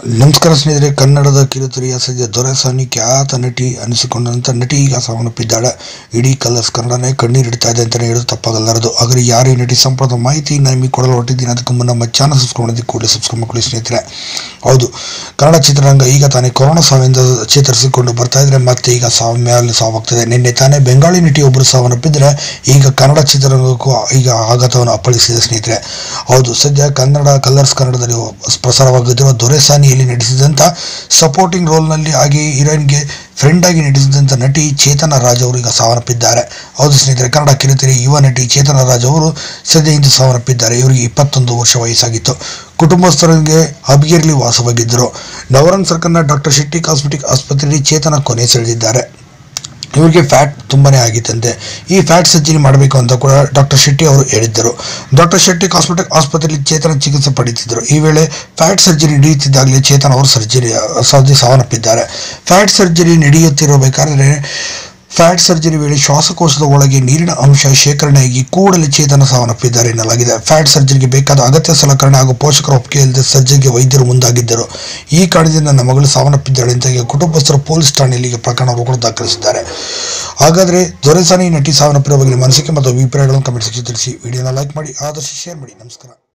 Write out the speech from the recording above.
ನಮಸ್ಕಾರ ಸ್ನೇಹಿತರೆ ಕನ್ನಡದ ಕಿರುತೆರೆಯ ಸದ್ಯ ದೊರೆಸಾನಿ ಖ್ಯಾತ ನಟಿ ಅನಿಸಿಕೊಂಡಂಥ ನಟಿ ಈಗ ಸಾವನ್ನಪ್ಪಿದ್ದಾಳೆ ಇಡೀ ಕಲರ್ಸ್ ಕನ್ನಡನೇ ಕಣ್ಣೀರಿಡ್ತಾ ಇದೆ ಅಂತಲೇ ಹೇಳೋದು ತಪ್ಪಾಗಲಾರದು ಹಾಗಾದ್ರೆ ಯಾರೇ ನಟಿ ಸಂಪರ್ಕದ ಮಾಹಿತಿ ನಿಮಗೆ ಕೊಡಲು ಹೊರಟಿದ್ದೀನಿ ಅದಕ್ಕೆ ಮುನ್ನ ನಮ್ಮ ಚಾನಲ್ ಸಬ್ಸ್ಕ್ರೈಬ್ ಮಾಡೋದಕ್ಕೆ ಕೂಡಲೇ ಸಬ್ಸ್ಕ್ರೈಬ್ ಮಾಡ್ಕೊಳ್ಳಿ ಸ್ನೇಹಿತರೆ ಹೌದು ಕನ್ನಡ ಚಿತ್ರರಂಗ ಈಗ ತಾನೇ ಕೊರೋನಾ ಸಾವಿನಿಂದ ಚೇತರಿಸಿಕೊಂಡು ಬರ್ತಾ ಇದ್ರೆ ಮತ್ತೆ ಈಗ ಸಾವು ಮೇಲೆ ಸಾವಾಗ್ತದೆ ನಿನ್ನೆ ತಾನೇ ಬೆಂಗಾಳಿ ನಟಿಯೊಬ್ಬರು ಸಾವನ್ನಪ್ಪಿದ್ರೆ ಈಗ ಕನ್ನಡ ಚಿತ್ರರಂಗಕ್ಕೂ ಈಗ ಆಘಾತವನ್ನು ಅಪ್ಪಳಿಸಿದೆ ಸ್ನೇಹಿತರೆ ಹೌದು ಸದ್ಯ ಕನ್ನಡ ಕಲರ್ಸ್ ಕನ್ನಡದಲ್ಲಿ ಪ್ರಸಾರವಾಗುತ್ತಿರುವ ದೊರೆಸಾನಿಯಲ್ಲಿ ನಟಿಸಿದಂಥ ಸಪೋರ್ಟಿಂಗ್ ರೋಲ್ನಲ್ಲಿ ಹಾಗೆ ಹೀರೋಯಿನ್ಗೆ ಫ್ರೆಂಡ್ ಆಗಿ ನಟಿಸಿದಂಥ ನಟಿ ಚೇತನ ರಾಜ್ ಅವರು ಈಗ ಸಾವನ್ನಪ್ಪಿದ್ದಾರೆ ಹೌದು ಸ್ನೇಹಿತರೆ ಕನ್ನಡ ಕಿರುತೆರೆ ಯುವ ನಟಿ ಚೇತನ ರಾಜ್ ಅವರು ಸದ್ಯ ಇಂದು ಸಾವನ್ನಪ್ಪಿದ್ದಾರೆ ಇವರಿಗೆ ಇಪ್ಪತ್ತೊಂದು ವರ್ಷ ವಯಸ್ಸಾಗಿತ್ತು ಕುಟುಂಬಸ್ಥರಿಗೆ ಹಬ್ಗೇರ್ಲಿ ವಾಸವಾಗಿದ್ದರು ನವರಂಗ್ ಸರ್ಕಲ್ನ ಡಾಕ್ಟರ್ ಶೆಟ್ಟಿ ಕಾಸ್ಮೆಟಿಕ್ ಆಸ್ಪತ್ರೆಯಲ್ಲಿ ಚೇತನ ಕೊನೆ ಸೆಳೆದಿದ್ದಾರೆ ಇವರಿಗೆ ಫ್ಯಾಟ್ ತುಂಬಾನೇ ಆಗಿತ್ತಂತೆ ಈ ಫ್ಯಾಟ್ ಸರ್ಜರಿ ಮಾಡಬೇಕು ಅಂತ ಕೂಡ ಡಾಕ್ಟರ್ ಶೆಟ್ಟಿ ಅವರು ಹೇಳಿದ್ದರು ಡಾಕ್ಟರ್ ಶೆಟ್ಟಿ ಕಾಸ್ಮೆಟಿಕ್ ಆಸ್ಪತ್ರೆಯಲ್ಲಿ ಚೇತನ ಚಿಕಿತ್ಸೆ ಪಡೆಯುತ್ತಿದ್ದರು ಈ ವೇಳೆ ಫ್ಯಾಟ್ ಸರ್ಜರಿ ನಡೆಯುತ್ತಿದ್ದಾಗಲೇ ಚೇತನ್ ಅವರು ಸರ್ಜರಿ ಸೌದಿ ಸಾವನ್ನಪ್ಪಿದ್ದಾರೆ ಫ್ಯಾಟ್ ಸರ್ಜರಿ ನಡೆಯುತ್ತಿರಬೇಕಾದ್ರೆ ಫ್ಯಾಟ್ ಸರ್ಜರಿ ವೇಳೆ ಶ್ವಾಸಕೋಶದ ಒಳಗೆ ನೀರಿನ ಅಂಶ ಶೇಖರಣೆಯಾಗಿ ಕೂಡಲೇ ಚೇತನ ಸಾವನ್ನಪ್ಪಿದ್ದಾರೆ ಎನ್ನಲಾಗಿದೆ ಫ್ಯಾಟ್ ಸರ್ಜರಿಗೆ ಬೇಕಾದ ಅಗತ್ಯ ಸಲಕರಣೆ ಹಾಗೂ ಪೋಷಕರ ಒಪ್ಪಿಗೆ ಇಲ್ಲದೆ ಸರ್ಜರಿಗೆ ವೈದ್ಯರು ಮುಂದಾಗಿದ್ದರು ಈ ಕಾರಣದಿಂದ ನನ್ನ ಮಗಳು ಸಾವನ್ನಪ್ಪಿದ್ದಾಳೆ ಅಂತ ಈಗ ಕುಟುಂಬಸ್ಥರು ಪೊಲೀಸ್ ಠಾಣೆಯಲ್ಲಿ ಈಗ ಪ್ರಕರಣವನ್ನು ಕೂಡ ದಾಖಲಿಸಿದ್ದಾರೆ ಹಾಗಾದರೆ ದೊರೆಸಾನಿ ನಟಿ ಸಾವನ್ನಪ್ಪಿರುವ ಬಗ್ಗೆ ನಿಮ್ಮ ಅನಿಸಿಕೆ ಮತ್ತು ಅಭಿಪ್ರಾಯಗಳನ್ನು ಕಮೆಂಟ್ ಸೆಕ್ಷನ್ ತಿಳಿಸಿ ವಿಡಿಯೋನ ಲೈಕ್ ಮಾಡಿ ಆದಷ್ಟು ಶೇರ್ ಮಾಡಿ ನಮಸ್ಕಾರ